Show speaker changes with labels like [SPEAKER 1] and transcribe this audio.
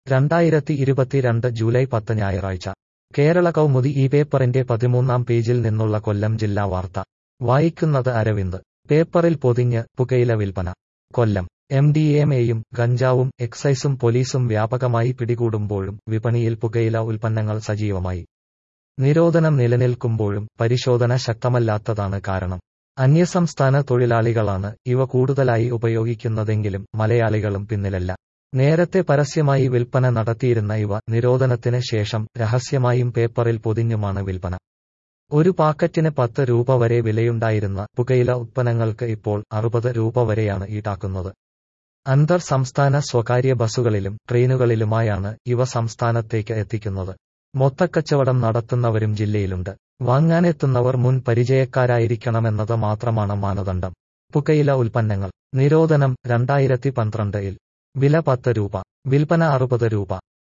[SPEAKER 1] രണ്ടായിരത്തി ഇരുപത്തിരണ്ട് ജൂലൈ പത്ത് ഞായറാഴ്ച കേരള കൗമുദി ഈ പേപ്പറിന്റെ പതിമൂന്നാം പേജിൽ നിന്നുള്ള കൊല്ലം ജില്ലാ വാർത്ത വായിക്കുന്നത് അരവിന്ദ് പേപ്പറിൽ പൊതിഞ്ഞ് പുകയില വിൽപ്പന കൊല്ലം എം ഡി എം എയും ഗഞ്ചാവും എക്സൈസും പോലീസും വ്യാപകമായി പിടികൂടുമ്പോഴും വിപണിയിൽ പുകയില ഉൽപ്പന്നങ്ങൾ സജീവമായി നിരോധനം നിലനിൽക്കുമ്പോഴും പരിശോധന ശക്തമല്ലാത്തതാണ് കാരണം അന്യസംസ്ഥാന തൊഴിലാളികളാണ് ഇവ കൂടുതലായി ഉപയോഗിക്കുന്നതെങ്കിലും മലയാളികളും പിന്നിലല്ല നേരത്തെ പരസ്യമായി വിൽപ്പന നടത്തിയിരുന്ന ഇവ നിരോധനത്തിന് ശേഷം രഹസ്യമായും പേപ്പറിൽ പൊതിഞ്ഞുമാണ് വിൽപ്പന ഒരു പാക്കറ്റിന് പത്ത് രൂപ വരെ വിലയുണ്ടായിരുന്ന പുകയില ഉത്പന്നങ്ങൾക്ക് ഇപ്പോൾ അറുപത് രൂപ വരെയാണ് ഈടാക്കുന്നത് അന്തർ സംസ്ഥാന സ്വകാര്യ ബസ്സുകളിലും ട്രെയിനുകളിലുമായാണ് ഇവ സംസ്ഥാനത്തേക്ക് എത്തിക്കുന്നത് മൊത്തക്കച്ചവടം നടത്തുന്നവരും ജില്ലയിലുണ്ട് വാങ്ങാനെത്തുന്നവർ മുൻ പരിചയക്കാരായിരിക്കണമെന്നത് മാത്രമാണ് മാനദണ്ഡം പുകയില ഉൽപ്പന്നങ്ങൾ നിരോധനം രണ്ടായിരത്തി പന്ത്രണ്ടിൽ വില പത്ത് രൂപ വിൽപ്പന അറുപത് രൂപ